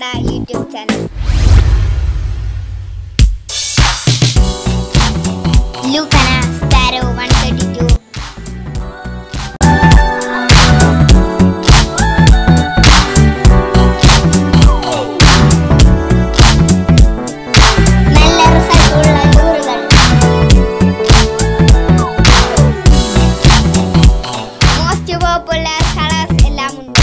Kannada YouTube channel Lucana sparrow one thirty two നല്ല റിസൾട്ടുള്ള ടൂറുകൾ മോസ്റ്റ് പോപ്പുലർ കളേഴ്സ് എല്ലാം ഉണ്ട്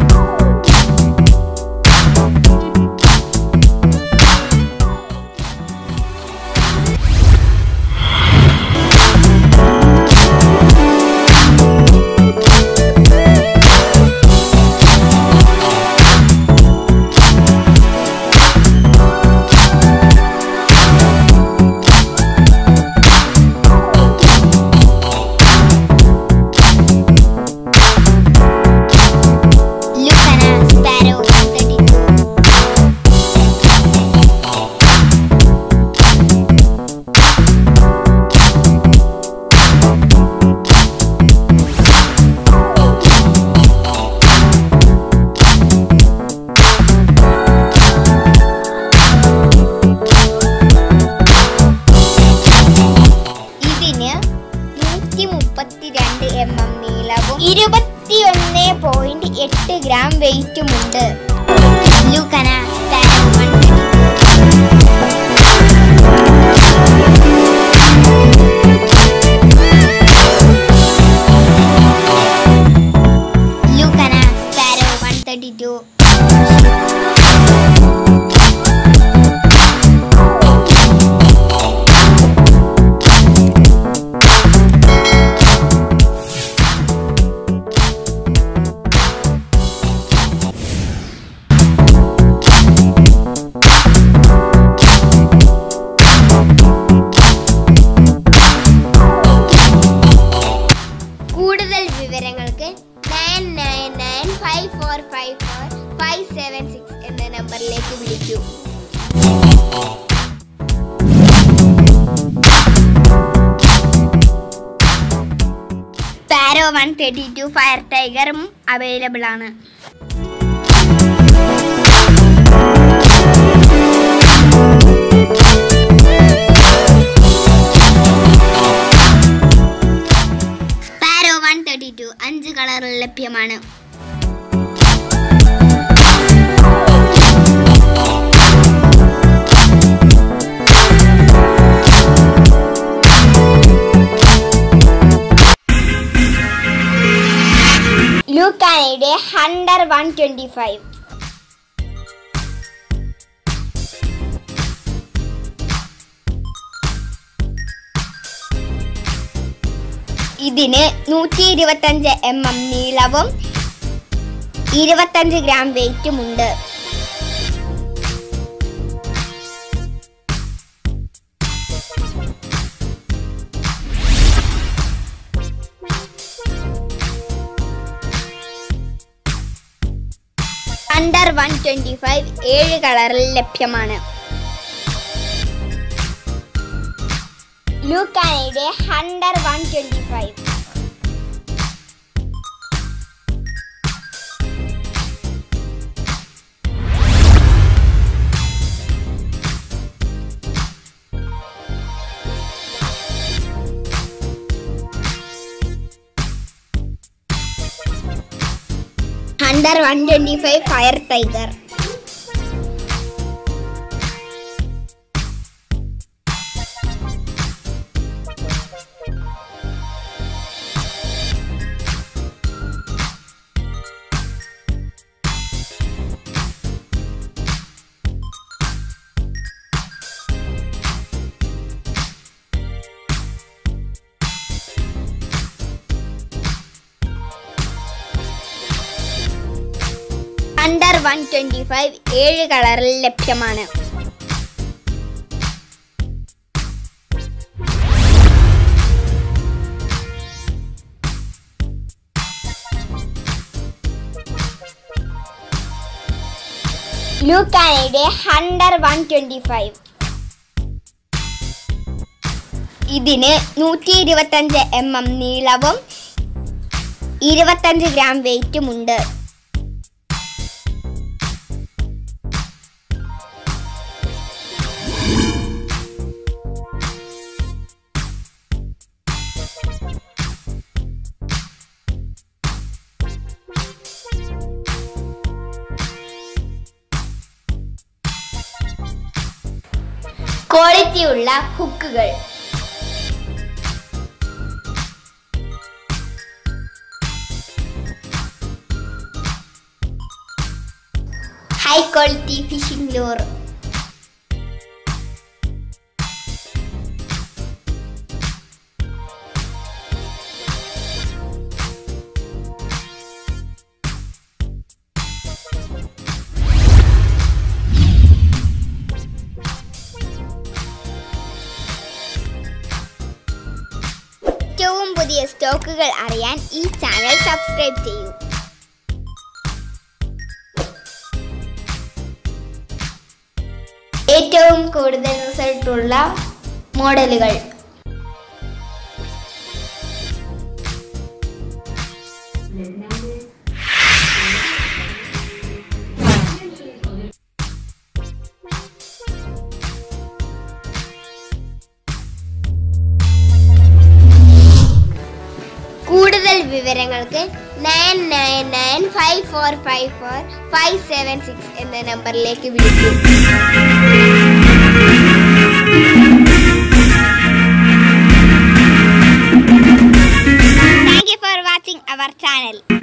Lucana Sparrow 132 ഇതിന് നൂറ്റി മുപ്പത്തിരണ്ട് എം എം നീളവും ഇരുപത്തിയൊന്ന് പോയിന്റ് എട്ട് ഗ്രാം വെയിറ്റുമുണ്ട് ലൂക്കന സ്പാരോ 132. ലൂക്കന സ്പാരോ 132 കൂടുതൽ വിവരങ്ങൾക്ക് nine nine nine five four five four five seven six എന്ന നമ്പറിലേക്ക് വിളിക്കൂ sparrow one thirty two fire ടൈഗറും അവൈലബിൾ ആണ് പാരോ വൺ തേർട്ടി ടു അഞ്ച് കളറിൽ ലഭ്യമാണ് ലൂക്കാനയുടെ ഹണ്ടർ വൺ ട്വന്റി ഫൈവ് ഇതിന് നൂറ്റി ഇരുപത്തഞ്ച് എം എം നീളവും ഇരുപത്തഞ്ച് ഗ്രാം വെയിറ്റുമുണ്ട് അണ്ടർ വൺ ട്വന്റി ഫൈവ് ഏഴ് കളറിൽ ലഭ്യമാണ് ലൂക്കാനയുടെ hunter one twenty five hunter one twenty five fire tiger under one twenty five ഏഴ് കളറിൽ ലഭ്യമാണ് ലൂക്കാനയുടെ ഹണ്ടർ വൺ ട്വന്റി ഫൈവ് ഇതിന് നൂറ്റി ഇരുപത്തഞ്ച് എം എം നീളവും ഇരുപത്തഞ്ച് ഗ്രാം വെയിറ്റുമുണ്ട് ക്വാളിറ്റിയുള്ള ഹുക്കുകൾ ഹൈ ക്വാളിറ്റി ഫിഷിംഗ് ലൂർ ഏറ്റവും പുതിയ സ്റ്റോക്കുകൾ അറിയാൻ ഈ ചാനൽ സബ്സ്ക്രൈബ് ചെയ്യൂ ഏറ്റവും കൂടുതൽ റിസൾട്ടുള്ള മോഡലുകൾ കൂടുതൽ വിവരങ്ങൾക്ക് nine nine nine five four five four five seven six എന്ന നമ്പറിലേക്ക് വിളിക്കൂ thank you for watching our channel